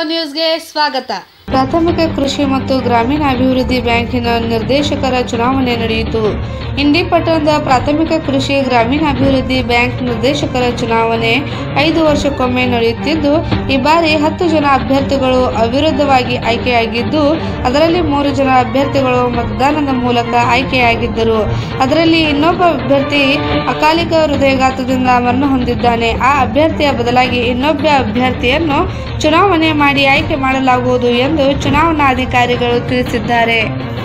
ನ್ಯೂಸ್ಗೆ ಸ್ವಾಗತ ಪ್ರಾಥಮಿಕ ಕೃಷಿ ಮತ್ತು ಗ್ರಾಮೀಣಾಭಿವೃದ್ಧಿ ಬ್ಯಾಂಕಿನ ನಿರ್ದೇಶಕರ ಚುನಾವಣೆ ನಡೆಯಿತು ಇಂಡಿ ಪಟ್ಟಣದ ಪ್ರಾಥಮಿಕ ಕೃಷಿ ಗ್ರಾಮೀಣಾಭಿವೃದ್ಧಿ ಬ್ಯಾಂಕ್ ನಿರ್ದೇಶಕರ ಚುನಾವಣೆ ಐದು ವರ್ಷಕ್ಕೊಮ್ಮೆ ನಡೆಯುತ್ತಿದ್ದು ಈ ಬಾರಿ ಹತ್ತು ಜನ ಅಭ್ಯರ್ಥಿಗಳು ಅವಿರೋಧವಾಗಿ ಆಯ್ಕೆಯಾಗಿದ್ದು ಅದರಲ್ಲಿ ಮೂರು ಜನ ಅಭ್ಯರ್ಥಿಗಳು ಮತದಾನದ ಮೂಲಕ ಆಯ್ಕೆಯಾಗಿದ್ದರು ಅದರಲ್ಲಿ ಇನ್ನೊಬ್ಬ ಅಭ್ಯರ್ಥಿ ಅಕಾಲಿಕ ಹೃದಯಘಾತದಿಂದ ಮರಣ ಹೊಂದಿದ್ದಾನೆ ಆ ಅಭ್ಯರ್ಥಿಯ ಬದಲಾಗಿ ಇನ್ನೊಬ್ಬ ಅಭ್ಯರ್ಥಿಯನ್ನು ಚುನಾವಣೆ ಮಾಡಿ ಆಯ್ಕೆ ಮಾಡಲಾಗುವುದು ಎಂದು ಚುನಾವಣಾಧಿಕಾರಿಗಳು ತಿಳಿಸಿದ್ದಾರೆ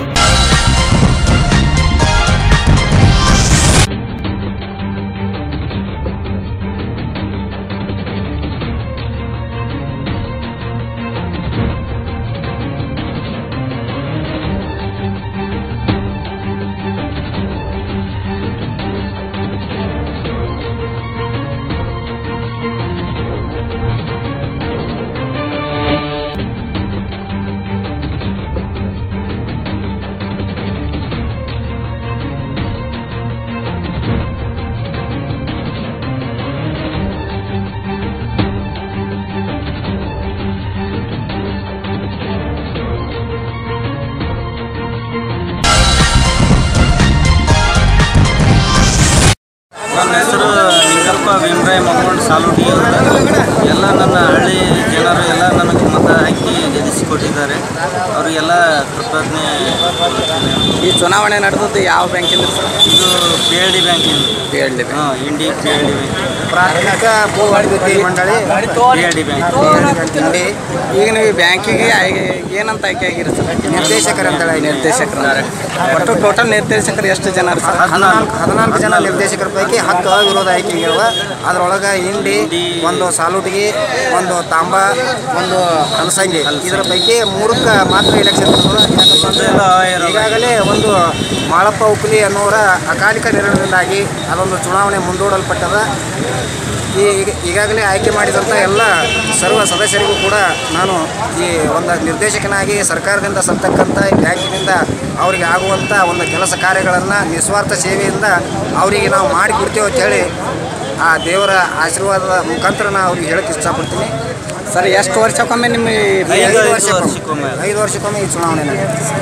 ನನ್ನ ಹೆಸರು ನಿಂಗಪ್ಪ ಭೀಮರಾಯ ಮಕ್ಕೊಂಡು ಸಾಲುಟಿ ಅಂತ ಎಲ್ಲ ನನ್ನ ಹಳ್ಳಿ ಜನರು ಎಲ್ಲ ನನಗೆ ಮತ ಹಾಕಿ ಗೆಲ್ಲಿಸಿಕೊಟ್ಟಿದ್ದಾರೆ ಅವರಿಗೆಲ್ಲ ಕೃತಜ್ಞೆ ಈ ಚುನಾವಣೆ ನಡೆದದ್ದು ಯಾವ ಬ್ಯಾಂಕಿಂದ ಸರ್ ಇದು ಪಿ ಎಲ್ ಡಿ ಬ್ಯಾಂಕಿಂದ ಪಿ ಎಲ್ ಡಿ ಹಾಂ Indi P L D bank ಪ್ರಾಥಮಿಕ ಭೂ ಅಭಿವೃದ್ಧಿ ಮಂಡಳಿ ಪಿ ಎಲ್ ಡಿ ಬ್ಯಾಂಕ್ ಇಲ್ಲಿ ಈಗ ನೀವು ಬ್ಯಾಂಕಿಗೆ ಆಯ್ಕೆ ಏನಂತ ಆಯ್ಕೆ ಆಗಿರಿ ಸರ್ ನಿರ್ದೇಶಕರು ಅಂತ ಹೇಳಿ ನಿರ್ದೇಶಕರು ಒಟ್ಟು ಟೋಟಲ್ ನಿರ್ದೇಶಕರು ಎಷ್ಟು ಜನ ಇರ್ತಾರೆ ಸರ್ ಹದಿನಾಲ್ಕು ಹದಿನಾಲ್ಕು ಜನ ನಿರ್ದೇಶಕರ ಪೈಕಿ ಹತ್ತು ಅವಿರೋಧ ಆಯ್ಕೆಗಳಿವ ಅದರೊಳಗೆ ಇಂಡಿ ಒಂದು ಸಾಲುಟಿಗಿ ಒಂದು ತಾಂಬ ಒಂದು ಕಲಸಂಗಿ ಇದರ ಪೈಕಿ ಮೂರಕ್ಕೆ ಮಾತ್ರ ಎಲೆಕ್ಷನ್ ಎಲ್ಲ ಅವಿರೋಧ. ಈಗಾಗಲೇ ಒಂದು ಮಾಳಪ್ಪ ಉಪ್ಲಿ ಅನ್ನೋರ ಅಕಾಲಿಕ ನಿರ್ಣಯದಿಂದಾಗಿ ಅದೊಂದು ಚುನಾವಣೆ ಮುಂದೂಡಲ್ಪಟ್ಟದ ಈ ಈಗ- ಈಗಾಗಲೇ ಆಯ್ಕೆ ಮಾಡಿದಂಥ ಎಲ್ಲ ಸರ್ವ ಸದಸ್ಯರಿಗೂ ಕೂಡ ನಾನು ಈ ಒಂದು ನಿರ್ದೇಶಕನಾಗಿ ಸರ್ಕಾರದಿಂದ ಸಲ್ತಕ್ಕಂಥ ಬ್ಯಾಂಕಿನಿಂದ ಅವರಿಗೆ ಆಗುವಂಥ ಒಂದು ಕೆಲಸ ಕಾರ್ಯಗಳನ್ನು ನಿಸ್ವಾರ್ಥ ಸೇವೆಯಿಂದ ಅವರಿಗೆ ನಾವು ಮಾಡಿಕೊಡ್ತೇವೆ ಅಂತೇಳಿ ಆ ದೇವರ ಆಶೀರ್ವಾದದ ಮುಖಾಂತರ ನಾನು ಅವ್ರಿಗೆ ಹೇಳಕ್ಕೆ ಇಷ್ಟಪಡ್ತೀನಿ ಸರ್ ಎಷ್ಟು ವರ್ಷಕ್ಕೊಮ್ಮೆ ನಿಮ್ಮ ಈ ಐದು ಐದು ಐದು ವರ್ಷಕ್ಕೊಮ್ಮೆ ವರ್ಷಕ್ಕೊಮ್ಮೆ. ಐದು ವರ್ಷಕ್ಕೊಮ್ಮೆ ಈ ಚುನಾವಣೆ ನಡೆಯುತ್ತೆ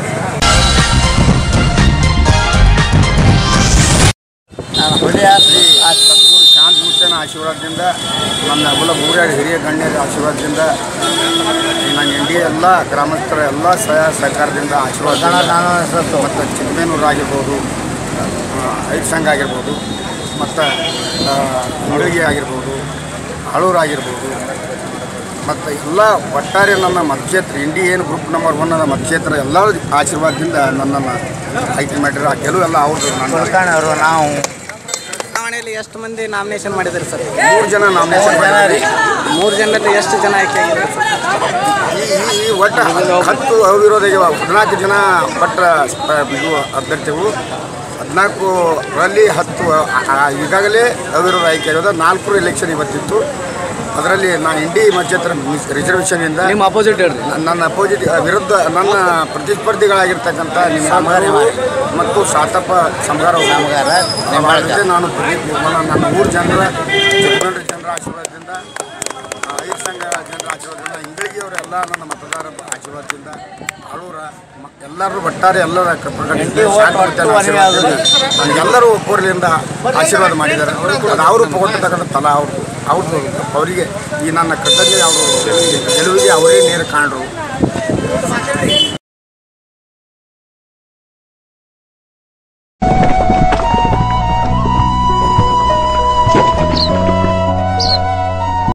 ಒಳ್ಳೆಯ ಶ್ರೀ ಸದ್ಗುರು ಶಾಂತಮೂರ್ತಿನ ಆಶೀರ್ವಾದದಿಂದ ನನ್ನ ಕುಲ ಊರಾಡಿ ಹಿರಿಯ ಗಣ್ಯರ ಆಶೀರ್ವಾದದಿಂದ ಈ ನನ್ನ ಇಂಡಿಯ ಎಲ್ಲ ಗ್ರಾಮಸ್ಥರ ಎಲ್ಲ ಸಹ ಸಹಕಾರದಿಂದ ಆಶೀರ್ವಾದ ಮತ್ತು ಚಿಕ್ಕಮೇನೂರು ಆಗಿರ್ಬೋದು ಐದು ಸಂಘ ಆಗಿರ್ಬೋದು ಮತ್ತು ಮುಳುಗಿ ಆಗಿರ್ಬೋದು ಹಳೂರು ಆಗಿರ್ಬೋದು ಮತ್ತು ಎಲ್ಲ ಒಟ್ಟಾರೆ ನನ್ನ ಮತಕ್ಷೇತ್ರ ಇಂಡಿ ಏನು ಗ್ರೂಪ್ ನಂಬರ್ ಒನ್ ನನ್ನ ಮತಕ್ಷೇತ್ರ ಎಲ್ಲರ ಆಶೀರ್ವಾದದಿಂದ ನನ್ನನ್ನು ಆಯ್ಕೆ ಮಾಡಿರೋ ಆ ಗೆಲುವು ಎಲ್ಲ ಅವ್ರದ್ದು ನನ್ನ ಅವರು ನಾವು ಚುನಾವಣೆಯಲ್ಲಿ ಎಷ್ಟು ಮಂದಿ ನಾಮಿನೇಷನ್ ಮಾಡಿದ್ರಿ ಸರ್ ಮೂರು ಜನ ನಾಮಿನೇಷನ್ ಮಾಡಿದ್ದಾರೆ ಮೂರು ಜನರಲ್ಲಿ ಎಷ್ಟು ಜನ ಆಯ್ಕೆ ಆಗಿದ್ದಾರೆ ಸರ್ ಈ ಈ- ಈ ಒಟ್ಟು ಹತ್ತು ಅವಿರೋಧ ಆಗ್ಯಾವ. ಹದಿನಾಲ್ಕು ಜನ ಪಟ್ಟ ಸ್ಪ- ಇದು ಅಭ್ಯರ್ಥಿಗಳು ಹದಿನಾಲ್ಕರಲ್ಲಿ ಹತ್ತು ಆ- ಆ- ಈಗಾಗಲೇ ಅವಿರೋಧ ಆಯ್ಕೆ ಆಗ್ಯದ ನಾಲ್ಕು ಎಲೆಕ್ಷನ್ ಇವತ್ತಿತ್ತು ಅದರಲ್ಲಿ ನಾನು ಇಂಡಿ ಮಧ್ಯತ್ರ ರಿಸರ್ವೇಷನಿಂದ ನಿಮ್ಮ ಅಪೋಸಿಟ್ ಹೇಳ್ರಿ ನನ್ನ- ನನ್ನ ಅಪೋಸಿಟ್ ವಿರುದ್ಧ ನನ್ನ ಪ್ರತಿಸ್ಪರ್ಧಿಗಳಾಗಿರ್ತಕ್ಕಂಥ ನಿಮ್ಮ ಮತ್ತು ಶಾತಪ್ಪ ಸಂಗಾರ ಅವರ ಜೊತೆ ನಾನು ಪ್ರದೀಪ್ ನಿರ್ಮಲ ನನ್ನ ಊರು ಜನರ ಚಿಕ್ಕಮಂಡ್ರಿ ಜನರ ಆಶೀರ್ವಾದದಿಂದ ಆ, ಐದು ಸಂಘ ಜನರ ಆಶೀರ್ವಾದದಿಂದ ಇಂಗಳಿಗೆಯವರೆಲ್ಲ ನನ್ನ ಮತದಾರರ ಆಶೀರ್ವಾದದಿಂದ ಆಳೂರ ಮ- ಎಲ್ಲರೂ ಒಟ್ಟಾರೆ ಎಲ್ಲರ ಕ- ಪ್ರಕಟಿಸಿದ ಶಾಂತಿಯುತ ಆಶೀರ್ವಾದದಿಂದ ನನಗೆಲ್ಲರೂ ಕೋರ್ಲಿಂದ ಆಶೀರ್ವಾದ ಮಾಡಿದ್ದಾರೆ ಅದು ಅವರು ಕೊಟ್ಟಿರ್ತಕ್ಕಂಥ ಫಲ ಅವರು ಅವ್ರದ್ದು ಅವರಿಗೆ ಈ ನನ್ನ ಕೃತಜ್ಞತೆ ಅವರು ಗೆಲುವಿಗೆ ಅವರೇ ನೇರ ಕಾಣರು